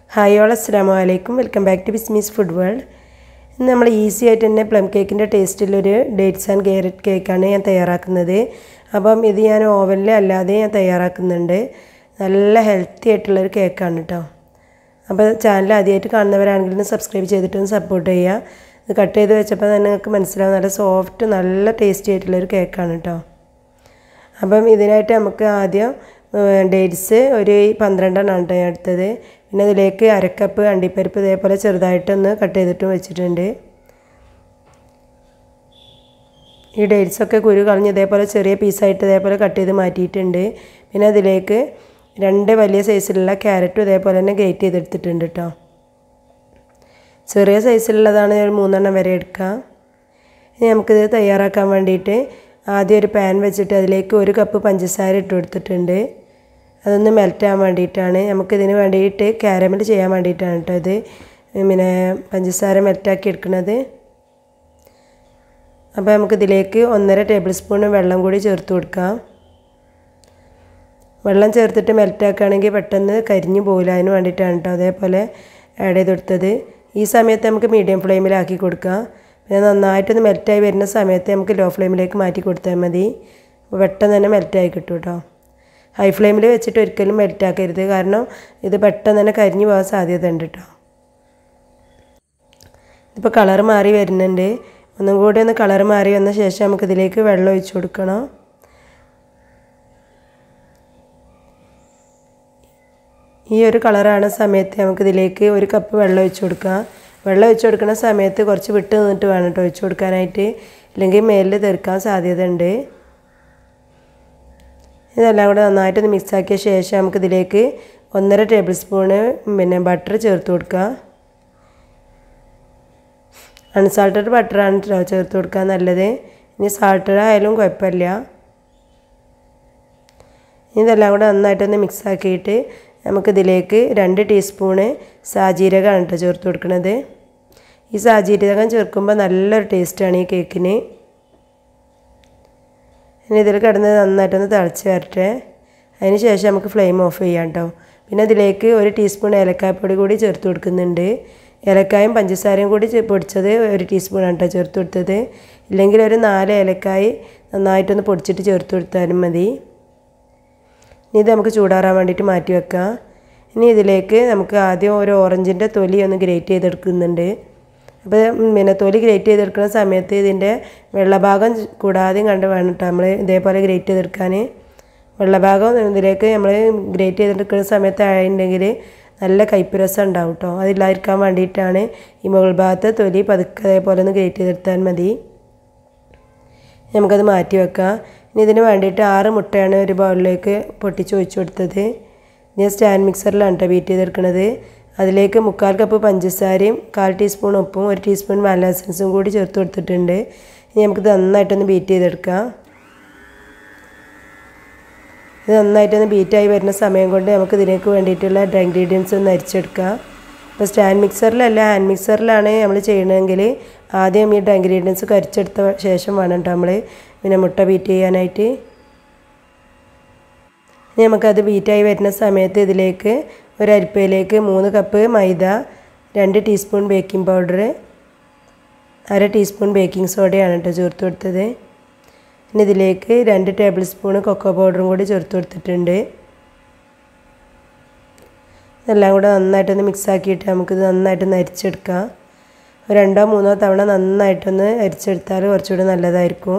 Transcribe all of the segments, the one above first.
hi all അസ്സാം വലൈക്കും welcome back to Bismi's food world ഇന്ന് നമ്മൾ ഈസി ആയിട്ട് തന്നെ പ്ലം കേക്കിൻ്റെ ടേസ്റ്റിലൊരു ഡേറ്റ്സ് ആൻഡ് ക്യാരറ്റ് കേക്കാണ് ഞാൻ തയ്യാറാക്കുന്നത് അപ്പം ഇത് ഞാൻ ഓവനിൽ അല്ലാതെ ഞാൻ തയ്യാറാക്കുന്നുണ്ട് നല്ല ഹെൽത്തി ആയിട്ടുള്ളൊരു കേക്കാണ് കേട്ടോ അപ്പോൾ ചാനൽ ആദ്യമായിട്ട് കാണുന്നവരാണെങ്കിൽ ഒന്ന് സബ്സ്ക്രൈബ് ചെയ്തിട്ടൊന്ന് സപ്പോർട്ട് ചെയ്യുക ഇത് കട്ട് ചെയ്ത് വെച്ചപ്പോൾ തന്നെ നിങ്ങൾക്ക് മനസ്സിലാവും നല്ല സോഫ്റ്റ് നല്ല ടേസ്റ്റി ആയിട്ടുള്ളൊരു കേക്കാണ് കേട്ടോ അപ്പം ഇതിനായിട്ട് നമുക്ക് ആദ്യം ഡേറ്റ്സ് ഒരു പന്ത്രണ്ടെണ്ണം കേട്ടോ ഞാൻ എടുത്തത് പിന്നെ അതിലേക്ക് അരക്കപ്പ് അണ്ടിപ്പരിപ്പ് ഇതേപോലെ ചെറുതായിട്ടൊന്ന് കട്ട് ചെയ്തിട്ടും വെച്ചിട്ടുണ്ട് ഈ ഡേറ്റ്സൊക്കെ കുരു കളഞ്ഞ് ഇതേപോലെ ചെറിയ പീസായിട്ട് ഇതേപോലെ കട്ട് ചെയ്ത് മാറ്റിയിട്ടുണ്ട് പിന്നെ അതിലേക്ക് രണ്ട് വലിയ സൈസിലുള്ള ക്യാരറ്റും ഇതേപോലെ തന്നെ ഗ്രേറ്റ് ചെയ്തെടുത്തിട്ടുണ്ട് കേട്ടോ ചെറിയ സൈസിലുള്ളതാണ് ഒരു മൂന്നെണ്ണം വരെ എടുക്കാം ഇനി നമുക്കിത് തയ്യാറാക്കാൻ വേണ്ടിയിട്ട് ആദ്യം ഒരു പാൻ വെച്ചിട്ട് അതിലേക്ക് ഒരു കപ്പ് പഞ്ചസാര ഇട്ട് കൊടുത്തിട്ടുണ്ട് അതൊന്ന് മെൽറ്റാൻ വേണ്ടിയിട്ടാണ് നമുക്കിതിന് വേണ്ടിയിട്ട് കാരമൽ ചെയ്യാൻ വേണ്ടിയിട്ടാണ് കേട്ടോ ഇത് പിന്നെ പഞ്ചസാര മെൽറ്റാക്കി എടുക്കുന്നത് അപ്പോൾ നമുക്കിതിലേക്ക് ഒന്നര ടേബിൾ സ്പൂൺ വെള്ളം കൂടി ചേർത്ത് കൊടുക്കാം വെള്ളം ചേർത്തിട്ട് മെൽറ്റാക്കുകയാണെങ്കിൽ പെട്ടെന്ന് കരിഞ്ഞു പോകില്ല അതിന് വേണ്ടിയിട്ടാണ് കേട്ടോ അതേപോലെ ആഡ് ചെയ്ത് കൊടുത്തത് ഈ സമയത്ത് നമുക്ക് മീഡിയം ഫ്ലെയിമിലാക്കി കൊടുക്കാം പിന്നെ നന്നായിട്ടൊന്ന് മെൽറ്റായി വരുന്ന സമയത്ത് നമുക്ക് ലോ ഫ്ലെയിമിലേക്ക് മാറ്റി കൊടുത്താൽ മതി അപ്പോൾ പെട്ടെന്ന് തന്നെ മെൽറ്റായി കിട്ടും കേട്ടോ ഹൈ ഫ്ലെയിമിൽ വെച്ചിട്ട് ഒരിക്കലും മെൽറ്റാക്കരുത് കാരണം ഇത് പെട്ടെന്ന് തന്നെ കരിഞ്ഞു പോകാൻ സാധ്യത ഉണ്ട് കേട്ടോ ഇപ്പോൾ കളർ മാറി വരുന്നുണ്ട് ഒന്നും കൂടി ഒന്ന് കളർ മാറി വന്ന ശേഷം നമുക്കിതിലേക്ക് വെള്ളം ഒഴിച്ചു കൊടുക്കണം ഈ ഒരു കളറാണ് സമയത്ത് നമുക്കിതിലേക്ക് ഒരു കപ്പ് വെള്ളം ഒഴിച്ചു കൊടുക്കാം വെള്ളം ഒഴിച്ചു കൊടുക്കുന്ന സമയത്ത് കുറച്ച് വിട്ട് നിന്നിട്ട് വേണം കേട്ടോ ഒഴിച്ചു കൊടുക്കാനായിട്ട് ഇല്ലെങ്കിൽ മേലിൽ തെറുക്കാൻ സാധ്യത ഉണ്ട് ഇതെല്ലാം കൂടെ നന്നായിട്ടൊന്ന് മിക്സാക്കിയ ശേഷം നമുക്കിതിലേക്ക് ഒന്നര ടേബിൾ സ്പൂണ് പിന്നെ ബട്ടർ ചേർത്ത് കൊടുക്കുക അൺസാൾട്ടഡ് ബട്ടറാണ് കേട്ടോ ചേർത്ത് കൊടുക്കാൻ നല്ലത് ഇനി സാൾട്ടഡ് ആയാലും കുഴപ്പമില്ല ഇതെല്ലാം കൂടെ നന്നായിട്ടൊന്ന് മിക്സ് ആക്കിയിട്ട് നമുക്കിതിലേക്ക് രണ്ട് ടീസ്പൂണ് സാജീരകമാണ് കേട്ടോ ചേർത്ത് കൊടുക്കുന്നത് ഈ സാജീരകം ചേർക്കുമ്പോൾ നല്ലൊരു ടേസ്റ്റാണ് ഈ കേക്കിന് ഇനി ഇതിൽ കിടന്ന് നന്നായിട്ടൊന്ന് തിളച്ച് വരട്ടെ അതിന് ശേഷം നമുക്ക് ഫ്ലെയിം ഓഫ് ചെയ്യാം കേട്ടോ പിന്നെ അതിലേക്ക് ഒരു ടീസ്പൂൺ ഏലക്കായ്പ്പൊടി കൂടി ചേർത്ത് കൊടുക്കുന്നുണ്ട് ഏലക്കായും പഞ്ചസാരയും കൂടി പൊടിച്ചത് ഒരു ടീസ്പൂണാണ് കേട്ടോ ചേർത്ത് കൊടുത്തത് ഇല്ലെങ്കിൽ ഒരു നാല് ഏലക്കായ് നന്നായിട്ടൊന്ന് പൊടിച്ചിട്ട് ചേർത്ത് കൊടുത്താലും മതി ഇനി ഇത് നമുക്ക് ചൂടാറാൻ വേണ്ടിയിട്ട് മാറ്റി വെക്കാം ഇനി ഇതിലേക്ക് നമുക്ക് ആദ്യം ഒരു ഓറഞ്ചിൻ്റെ തൊലി ഒന്ന് ഗ്രേറ്റ് ചെയ്തെടുക്കുന്നുണ്ട് അപ്പോൾ പിന്നെ തൊലി ഗ്രേറ്റ് ചെയ്തെടുക്കുന്ന സമയത്ത് ഇതിൻ്റെ വെള്ളഭാഗം കൂടാതെയും കണ്ട് വേണം കേട്ടോ നമ്മൾ ഇതേപോലെ ഗ്രേറ്റ് ചെയ്തെടുക്കാൻ വെള്ളഭാഗം ഇതിലേക്ക് നമ്മൾ ഗ്രേറ്റ് ചെയ്തെടുക്കുന്ന സമയത്ത് ആയിട്ടുണ്ടെങ്കിൽ നല്ല കയ്പ്പ് രസം ഉണ്ടാവും കേട്ടോ അതില്ലാതിരിക്കാൻ വേണ്ടിയിട്ടാണ് ഈ മുകൾ ഭാഗത്ത് തൊലി പതുക്കെ അതേപോലെ ഒന്ന് ഗ്രേറ്റ് ചെയ്തെടുത്താൽ മതി നമുക്കത് മാറ്റി വെക്കാം ഇനി ഇതിന് വേണ്ടിയിട്ട് ആറ് മുട്ടയാണ് ഒരു ബൗളിലേക്ക് പൊട്ടിച്ച് ഒഴിച്ചു കൊടുത്തത് ഞാൻ സ്റ്റാൻഡ് മിക്സറിലാണ് കേട്ടോ ബീറ്റ് ചെയ്തെടുക്കുന്നത് അതിലേക്ക് മുക്കാൽ കപ്പ് പഞ്ചസാരയും കാൽ ടീസ്പൂൺ ഉപ്പും ഒരു ടീസ്പൂൺ വാനില എസൻസും കൂടി ചേർത്ത് കൊടുത്തിട്ടുണ്ട് ഇനി നമുക്കിത് നന്നായിട്ടൊന്ന് ബീറ്റ് ചെയ്തെടുക്കാം ഇത് നന്നായിട്ടൊന്ന് ബീറ്റായി വരുന്ന സമയം കൊണ്ട് നമുക്ക് ഇതിലേക്ക് വേണ്ടിയിട്ടുള്ള ഡ്രൈ ഇൻഗ്രീഡിയൻസ് ഒന്ന് അരിച്ചെടുക്കാം ഇപ്പോൾ സ്റ്റാൻഡ് മിക്സറിലല്ല ഹാൻഡ് മിക്സറിലാണ് നമ്മൾ ചെയ്യണമെങ്കിൽ ആദ്യം ഈ ഡ്രൈ ഇൻഗ്രീഡിയൻസ് കരിച്ചെടുത്ത ശേഷം വേണം കേട്ടോ നമ്മൾ പിന്നെ മുട്ട ബീറ്റ് ചെയ്യാനായിട്ട് ഇനി നമുക്കത് ബീറ്റായി വരുന്ന സമയത്ത് ഇതിലേക്ക് ഒരു അരിപ്പയിലേക്ക് മൂന്ന് കപ്പ് മൈദ രണ്ട് ടീസ്പൂൺ ബേക്കിംഗ് പൗഡർ അര ടീസ്പൂൺ ബേക്കിംഗ് സോഡയാണ് കേട്ടോ ചേർത്ത് കൊടുത്തത് ഇനി ഇതിലേക്ക് രണ്ട് ടേബിൾ സ്പൂൺ കൊക്കോ പൗഡറും കൂടി ചേർത്ത് കൊടുത്തിട്ടുണ്ട് ഇതെല്ലാം കൂടെ നന്നായിട്ടൊന്ന് മിക്സ് ആക്കിയിട്ട് നമുക്കിത് നന്നായിട്ടൊന്ന് അരിച്ചെടുക്കാം ഒരു രണ്ടോ മൂന്നോ തവണ നന്നായിട്ടൊന്ന് അരിച്ചെടുത്താൽ കുറച്ചുകൂടി നല്ലതായിരിക്കും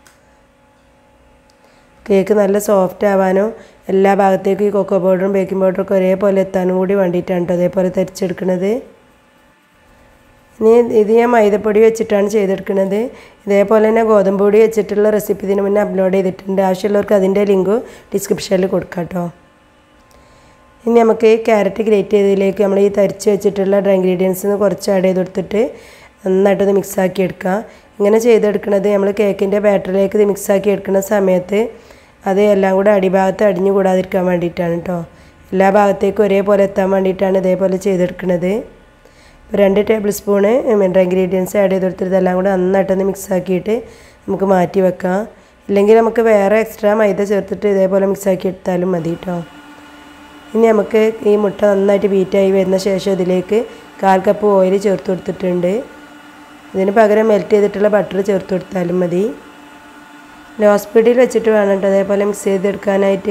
കേക്ക് നല്ല സോഫ്റ്റ് ആവാനും എല്ലാ ഭാഗത്തേക്കും ഈ കൊക്കോ പൗഡറും ബേക്കിംഗ് പൗഡറും ഒക്കെ ഒരേപോലെ എത്താനും കൂടി വേണ്ടിയിട്ടാണ് കേട്ടോ അതേപോലെ തരിച്ചെടുക്കുന്നത് ഇനി ഇത് ഞാൻ മൈദപ്പൊടി വെച്ചിട്ടാണ് ചെയ്തെടുക്കുന്നത് ഇതേപോലെ തന്നെ ഗോതമ്പ് പൊടി വെച്ചിട്ടുള്ള റെസിപ്പി ഇതിന് മുന്നേ അപ്ലോഡ് ചെയ്തിട്ടുണ്ട് ആവശ്യമുള്ളവർക്ക് അതിൻ്റെ ലിങ്ക് ഡിസ്ക്രിപ്ഷനിൽ കൊടുക്കാം കേട്ടോ ഇനി നമുക്ക് ക്യാരറ്റ് ഗ്രേറ്റ് ചെയ്തതിലേക്ക് നമ്മൾ ഈ തരിച്ച് വെച്ചിട്ടുള്ള ഡ്രൈ ഇൻഗ്രീഡിയൻസ് കുറച്ച് ആഡ് ചെയ്ത് കൊടുത്തിട്ട് നന്നായിട്ടൊന്ന് മിക്സാക്കി എടുക്കാം ഇങ്ങനെ ചെയ്തെടുക്കുന്നത് നമ്മൾ കേക്കിൻ്റെ ബാറ്ററിലേക്ക് ഇത് മിക്സാക്കി എടുക്കുന്ന സമയത്ത് അത് എല്ലാം കൂടെ അടിഭാഗത്ത് അടിഞ്ഞു കൂടാതിരിക്കാൻ വേണ്ടിയിട്ടാണ് കേട്ടോ എല്ലാ ഭാഗത്തേക്കും ഒരേപോലെ എത്താൻ വേണ്ടിയിട്ടാണ് ഇതേപോലെ ചെയ്തെടുക്കുന്നത് ഇപ്പോൾ രണ്ട് tablespoon dry ingredients add ചെയ്ത് കൊടുത്തിട്ട് ഇതെല്ലാം കൂടെ നന്നായിട്ടൊന്ന് മിക്സ് ആക്കിയിട്ട് നമുക്ക് മാറ്റി വെക്കാം ഇല്ലെങ്കിൽ നമുക്ക് വേറെ എക്സ്ട്രാ മൈദ ചേർത്തിട്ട് ഇതേപോലെ മിക്സ് ആക്കി എടുത്താലും മതി കേട്ടോ ഇനി നമുക്ക് ഈ മുട്ട നന്നായിട്ട് ബീറ്റായി വരുന്ന ശേഷം ഇതിലേക്ക് കാൽ കപ്പ് ഓയിൽ ചേർത്ത് കൊടുത്തിട്ടുണ്ട് ഇതിന് പകരം മെൽറ്റ് ചെയ്തിട്ടുള്ള ബട്ടർ ചേർത്ത് കൊടുത്താലും മതി ലോ സ്പീഡിൽ വെച്ചിട്ട് വേണം കേട്ടോ അതേപോലെ മിക്സ് ചെയ്തെടുക്കാനായിട്ട്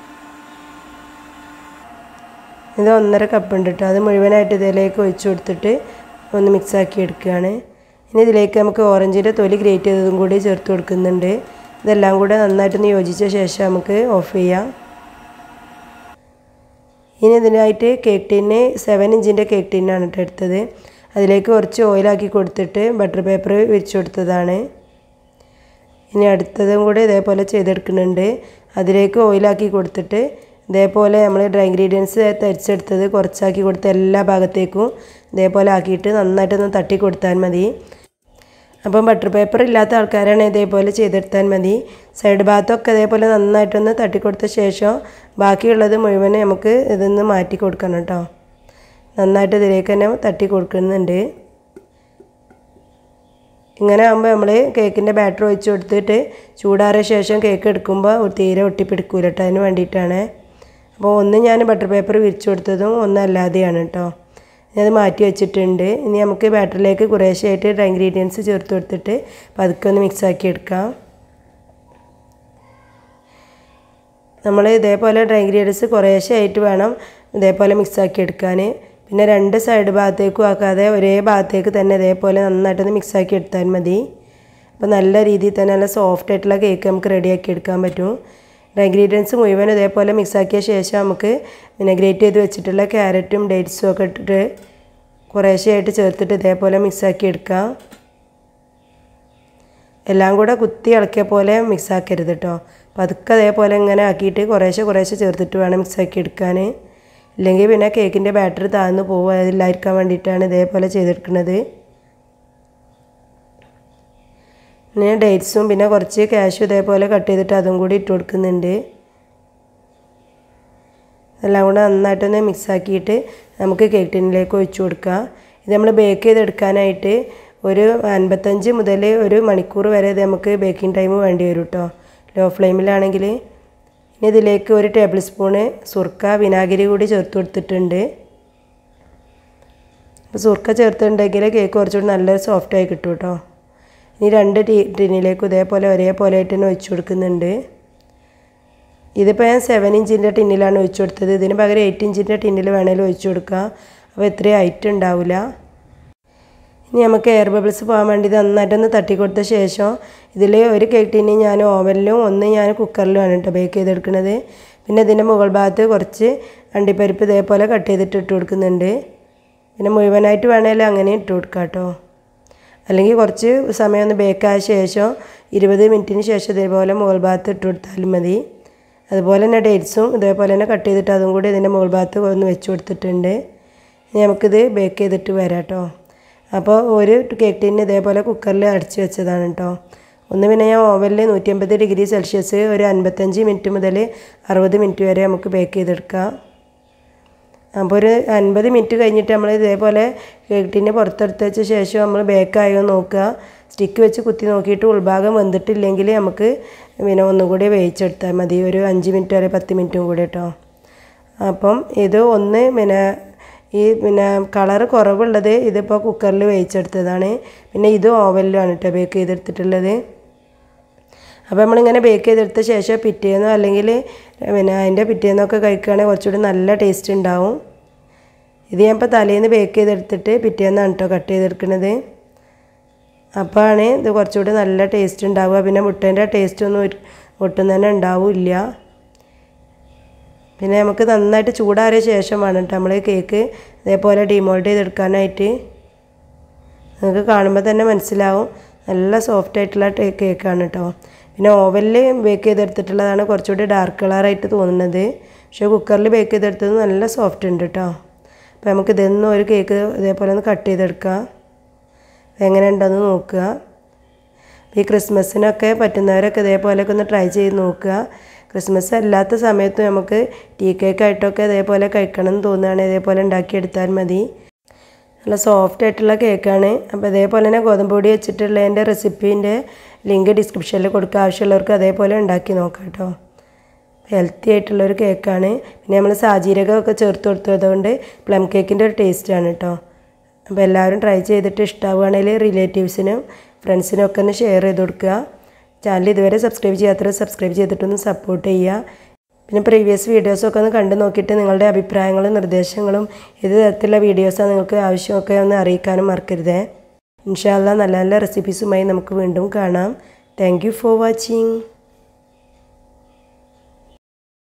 ഇത് ഒന്നര കപ്പ് ഉണ്ട് കേട്ടോ അത് മുഴുവനായിട്ട് ഇതിലേക്ക് ഒഴിച്ചു കൊടുത്തിട്ട് ഒന്ന് മിക്സാക്കി എടുക്കുകയാണ് ഇനി ഇതിലേക്ക് നമുക്ക് ഓറഞ്ചിൻ്റെ തൊലി ഗ്രേറ്റ് ചെയ്തതും കൂടി ചേർത്ത് കൊടുക്കുന്നുണ്ട് ഇതെല്ലാം കൂടെ നന്നായിട്ടൊന്ന് യോജിച്ച ശേഷം നമുക്ക് ഓഫ് ചെയ്യാം ഇനി ഇതിനായിട്ട് കേക്ക് ടിന്ന് സെവൻ ഇഞ്ചിൻ്റെ കേക്ക് ടിന്നാണ് കേട്ടോ എടുത്തത് അതിലേക്ക് കുറച്ച് ഓയിലാക്കി കൊടുത്തിട്ട് ബട്ടർ പേപ്പർ വിരിച്ചു കൊടുത്തതാണ് ഇനി അടുത്തതും കൂടി ഇതേപോലെ ചെയ്തെടുക്കുന്നുണ്ട് അതിലേക്ക് ഓയിലാക്കി കൊടുത്തിട്ട് ഇതേപോലെ നമ്മൾ ഡ്രൈ ഇൻഗ്രീഡിയൻസ് തരിച്ചെടുത്തത് കുറച്ചാക്കി കൊടുത്ത് എല്ലാ ഭാഗത്തേക്കും ഇതേപോലെ ആക്കിയിട്ട് നന്നായിട്ടൊന്ന് തട്ടി കൊടുത്താൽ മതി അപ്പം ബട്ടർ പേപ്പർ ഇല്ലാത്ത ആൾക്കാരാണ് ഇതേപോലെ ചെയ്തെടുത്താൽ മതി സൈഡ് ഭാഗത്തൊക്കെ ഇതേപോലെ നന്നായിട്ടൊന്ന് തട്ടിക്കൊടുത്ത ശേഷം ബാക്കിയുള്ളത് മുഴുവൻ നമുക്ക് ഇതൊന്ന് മാറ്റി കൊടുക്കണം കേട്ടോ നന്നായിട്ട് ഇതിലേക്ക് തന്നെ തട്ടി കൊടുക്കുന്നുണ്ട് ഇങ്ങനെ ആകുമ്പോൾ നമ്മൾ കേക്കിൻ്റെ ബാറ്റർ ഒഴിച്ച് കൊടുത്തിട്ട് ചൂടാറിയ ശേഷം കേക്ക് എടുക്കുമ്പോൾ തീരെ ഒട്ടിപ്പിടിക്കൂല കേട്ടോ അതിന് വേണ്ടിയിട്ടാണ് അപ്പോൾ ഒന്ന് ഞാൻ ബട്ടർ പേപ്പർ വിരിച്ചു കൊടുത്തതും ഒന്ന് അല്ലാതെയാണ് കേട്ടോ ഞാനത് മാറ്റി വെച്ചിട്ടുണ്ട് ഇനി നമുക്ക് ബാറ്ററിലേക്ക് കുറേശ്ശെയായിട്ട് ഡ്രൈ ഇൻഗ്രീഡിയൻസ് ചേർത്ത് കൊടുത്തിട്ട് പതുക്കെ ഒന്ന് മിക്സ് ആക്കി എടുക്കാം നമ്മൾ ഇതേപോലെ ഡ്രൈ ഇൻഗ്രീഡിയൻസ് കുറേശ്ശെയായിട്ട് വേണം ഇതേപോലെ മിക്സ് ആക്കി എടുക്കാൻ പിന്നെ രണ്ട് സൈഡ് ഭാഗത്തേക്കും ആക്കാതെ ഒരേ ഭാഗത്തേക്ക് തന്നെ ഇതേപോലെ നന്നായിട്ടൊന്ന് മിക്സ് ആക്കി എടുത്താൽ മതി അപ്പോൾ നല്ല രീതിയിൽ തന്നെ നല്ല സോഫ്റ്റ് ആയിട്ടുള്ള കേക്ക് നമുക്ക് റെഡിയാക്കി എടുക്കാൻ പറ്റും ഡ്രൈ ഇൻഗ്രീഡിയൻസ് മുഴുവൻ ഇതേപോലെ മിക്സ് ആക്കിയ ശേഷം നമുക്ക് പിന്നെ ഗ്രേറ്റ് ചെയ്ത് വെച്ചിട്ടുള്ള ക്യാരറ്റും ഡേറ്റ്സും ഒക്കെ ഇട്ടിട്ട് കുറേശ്ശെയായിട്ട് ചേർത്തിട്ട് ഇതേപോലെ മിക്സ് ആക്കി എടുക്കാം എല്ലാം കൂടെ കുത്തി ഇളക്കിയ പോലെ മിക്സ് ആക്കരുത് കേട്ടോ പതുക്കെ അതേപോലെ ഇങ്ങനെ ആക്കിയിട്ട് കുറേശ്ശെ കുറേശ്ശെ ചേർത്തിട്ട് വേണം മിക്സ് ആക്കി എടുക്കാൻ ഇല്ലെങ്കിൽ പിന്നെ കേക്കിൻ്റെ ബാറ്റർ താഴ്ന്നു പോകും അതില്ലായിരിക്കാൻ വേണ്ടിയിട്ടാണ് ഇതേപോലെ ചെയ്തെടുക്കുന്നത് പിന്നെ ഡേറ്റ്സും പിന്നെ കുറച്ച് ക്യാഷും ഇതേപോലെ കട്ട് ചെയ്തിട്ട് അതും കൂടി ഇട്ട് കൊടുക്കുന്നുണ്ട് എല്ലാം കൂടെ നന്നായിട്ടൊന്ന് മിക്സ് ആക്കിയിട്ട് നമുക്ക് കേക്ക് ടിന്നിലേക്ക് ഒഴിച്ചു കൊടുക്കാം ഇത് നമ്മൾ ബേക്ക് ചെയ്തെടുക്കാനായിട്ട് ഒരു അൻപത്തഞ്ച് മുതൽ ഒരു മണിക്കൂർ വരെ ഇത് നമുക്ക് ബേക്കിംഗ് ടൈം വേണ്ടി വരും കേട്ടോ ലോ ഫ്ലെയിമിലാണെങ്കിൽ ഇനി ഇതിലേക്ക് ഒരു ടേബിൾ സ്പൂണ് സുർക്ക വിനാഗിരി കൂടി ചേർത്ത് കൊടുത്തിട്ടുണ്ട് അപ്പോൾ സുർക്ക ചേർത്തിട്ടുണ്ടെങ്കിൽ കേക്ക് കുറച്ചുകൂടി നല്ലൊരു സോഫ്റ്റായി കിട്ടും കേട്ടോ ഇനി രണ്ട് ടീ ടിന്നിലേക്കും ഇതേപോലെ ഒരേപോലെ ആയിട്ട് തന്നെ ഒഴിച്ചു കൊടുക്കുന്നുണ്ട് ഇതിപ്പോൾ ഞാൻ സെവൻ ഇഞ്ചിൻ്റെ ടിന്നിലാണ് ഒഴിച്ചു കൊടുത്തത് ഇതിന് പകരം എയ്റ്റ് ഇഞ്ചിൻ്റെ ടിന്നിൽ വേണേലും ഒഴിച്ചു കൊടുക്കുക അപ്പോൾ ഇത്രയും ഹൈറ്റ് ഉണ്ടാവില്ല ഇനി നമുക്ക് എയർ ബബിൾസ് പോകാൻ വേണ്ടി ഇത് നന്നായിട്ടൊന്ന് തട്ടി കൊടുത്ത ശേഷം ഇതിൽ ഒരു കേക്ക് ടിന്നി ഞാൻ ഓവനിലും ഒന്ന് ഞാൻ കുക്കറിലുമാണ് കേട്ടോ ബേക്ക് ചെയ്തെടുക്കുന്നത് പിന്നെ ഇതിൻ്റെ മുകൾ ഭാഗത്ത് കുറച്ച് അണ്ടിപ്പരിപ്പ് ഇതേപോലെ കട്ട് ചെയ്തിട്ട് ഇട്ട് കൊടുക്കുന്നുണ്ട് പിന്നെ മുഴുവനായിട്ട് വേണേലും അങ്ങനെ ഇട്ട് കൊടുക്കാം കേട്ടോ അല്ലെങ്കിൽ കുറച്ച് സമയം ഒന്ന് ബേക്കായ ശേഷം ഇരുപത് മിനിറ്റിന് ശേഷം ഇതേപോലെ മുകൾ ഭാഗത്ത് ഇട്ട് കൊടുത്താലും മതി അതുപോലെ തന്നെ ഡേറ്റ്സും ഇതേപോലെ തന്നെ കട്ട് ചെയ്തിട്ട് അതും കൂടി ഇതിൻ്റെ മുകൾ ഭാഗത്ത് ഒന്ന് വെച്ച് കൊടുത്തിട്ടുണ്ട് ഇനി നമുക്കിത് ബേക്ക് ചെയ്തിട്ട് വരാം കേട്ടോ അപ്പോൾ ഒരു കേക്ക് ടിന്ന് ഇതേപോലെ കുക്കറിൽ അടച്ച് വെച്ചതാണ് കേട്ടോ ഒന്ന് പിന്നെ ഞാൻ ഓവനിൽ നൂറ്റി അമ്പത് ഡിഗ്രി സെൽഷ്യസ് ഒരു അൻപത്തഞ്ച് മിനിറ്റ് മുതൽ അറുപത് മിനിറ്റ് വരെ നമുക്ക് ബേക്ക് ചെയ്തെടുക്കാം അപ്പോൾ ഒരു അൻപത് മിനിറ്റ് കഴിഞ്ഞിട്ട് നമ്മൾ ഇതേപോലെ കേക്ക് ടിന്ന് പുറത്തെടുത്ത് വെച്ച ശേഷം നമ്മൾ ബേക്കായോ നോക്കുക സ്റ്റിക്ക് വെച്ച് കുത്തി നോക്കിയിട്ട് ഉൾഭാഗം വെന്തിട്ടില്ലെങ്കിൽ നമുക്ക് പിന്നെ ഒന്നുകൂടി വേവിച്ചെടുത്താൽ മതി ഒരു അഞ്ച് മിനിറ്റ് വരെ പത്ത് മിനിറ്റും കൂടി കേട്ടോ അപ്പം ഇത് ഒന്ന് പിന്നെ ഈ പിന്നെ കളറ് കുറവുള്ളത് ഇതിപ്പോൾ കുക്കറിൽ വേവിച്ചെടുത്തതാണ് പിന്നെ ഇത് ഓവനിലാണ് കേട്ടോ ബേക്ക് ചെയ്തെടുത്തിട്ടുള്ളത് അപ്പോൾ നമ്മളിങ്ങനെ ബേക്ക് ചെയ്തെടുത്ത ശേഷം പിറ്റേന്നോ അല്ലെങ്കിൽ പിന്നെ അതിൻ്റെ പിറ്റേന്നൊക്കെ കഴിക്കുകയാണെങ്കിൽ കുറച്ചുകൂടി നല്ല ടേസ്റ്റ് ഉണ്ടാവും ഇത് ഞാൻ ഇപ്പോൾ തലേന്ന് ബേക്ക് ചെയ്തെടുത്തിട്ട് പിറ്റേന്നാണ് കേട്ടോ കട്ട് ചെയ്തെടുക്കുന്നത് അപ്പോഴാണ് ഇത് കുറച്ചുകൂടി നല്ല ടേസ്റ്റ് ഉണ്ടാവുക പിന്നെ മുട്ടേൻ്റെ ടേസ്റ്റ് ഒന്നും ഒരു- ഒട്ടും തന്നെ ഉണ്ടാവില്ല പിന്നെ നമുക്ക് നന്നായിട്ട് ചൂടാറിയ ശേഷമാണ് കേട്ടോ നമ്മൾ കേക്ക് ഇതേപോലെ ഡിമോൾഡ് ചെയ്തെടുക്കാനായിട്ട് നിങ്ങൾക്ക് കാണുമ്പോൾ തന്നെ മനസ്സിലാവും നല്ല സോഫ്റ്റ് ആയിട്ടുള്ള ടേ- കേക്കാണ് കേട്ടോ പിന്നെ ഓവനിൽ ബേക്ക് ചെയ്തെടുത്തിട്ടുള്ളതാണ് കുറച്ചുകൂടി ഡാർക്ക് കളറായിട്ട് തോന്നുന്നത് പക്ഷേ കുക്കറിൽ ബേക്ക് ചെയ്തെടുത്തത് നല്ല സോഫ്റ്റ് ഉണ്ട് കേട്ടോ അപ്പോൾ നമുക്ക് ഇതൊന്നും ഒരു കേക്ക് ഇതേപോലെ ഒന്ന് കട്ട് ചെയ്തെടുക്കാം എങ്ങനെ ഉണ്ടെന്ന് നോക്കുക ഈ ക്രിസ്മസിനൊക്കെ പറ്റുന്നവരൊക്കെ ഇതേപോലെയൊക്കെ ഒന്ന് ട്രൈ ചെയ്ത് നോക്കുക ക്രിസ്മസ് അല്ലാത്ത സമയത്ത് നമുക്ക് ടീ കേക്ക് ആയിട്ടൊക്കെ ഇതേപോലെ കഴിക്കണം എന്ന് തോന്നുകയാണെങ്കിൽ ഇതേപോലെ ഉണ്ടാക്കിയെടുത്താൽ മതി നല്ല സോഫ്റ്റ് ആയിട്ടുള്ള കേക്കാണ് അപ്പോൾ ഇതേപോലെ തന്നെ ഗോതമ്പ് പൊടി വെച്ചിട്ടുള്ളതിൻ്റെ റെസിപ്പീൻ്റെ ലിങ്ക് ഡിസ്ക്രിപ്ഷനിൽ കൊടുക്കുക ആവശ്യമുള്ളവർക്ക് അതേപോലെ ഉണ്ടാക്കി നോക്കാം കേട്ടോ ഹെൽത്തി ആയിട്ടുള്ളൊരു കേക്കാണ് പിന്നെ നമ്മൾ സാജീരകമൊക്കെ ചേർത്ത് കൊടുത്തതുകൊണ്ട് പ്ലം കേക്കിൻ്റെ ഒരു ടേസ്റ്റാണ് കേട്ടോ അപ്പോൾ എല്ലാവരും ട്രൈ ചെയ്തിട്ട് ഇഷ്ടമാവുകയാണെങ്കിൽ റിലേറ്റീവ്സിനും ഫ്രണ്ട്സിനും ഒക്കെ ഒന്ന് ഷെയർ ചെയ്ത് കൊടുക്കുക ചാനൽ ഇതുവരെ സബ്സ്ക്രൈബ് ചെയ്യാത്തവർ സബ്സ്ക്രൈബ് ചെയ്തിട്ടൊന്ന് സപ്പോർട്ട് ചെയ്യുക പിന്നെ പ്രീവിയസ് വീഡിയോസൊക്കെ ഒന്ന് കണ്ടു നോക്കിയിട്ട് നിങ്ങളുടെ അഭിപ്രായങ്ങളും നിർദ്ദേശങ്ങളും ഏത് തരത്തിലുള്ള വീഡിയോസാണ് നിങ്ങൾക്ക് ആവശ്യമൊക്കെ ഒന്ന് അറിയിക്കാനും മറക്കരുതേ ഇൻഷാല്ല നല്ല നല്ല റെസിപ്പീസുമായി നമുക്ക് വീണ്ടും കാണാം താങ്ക് ഫോർ വാച്ചിങ്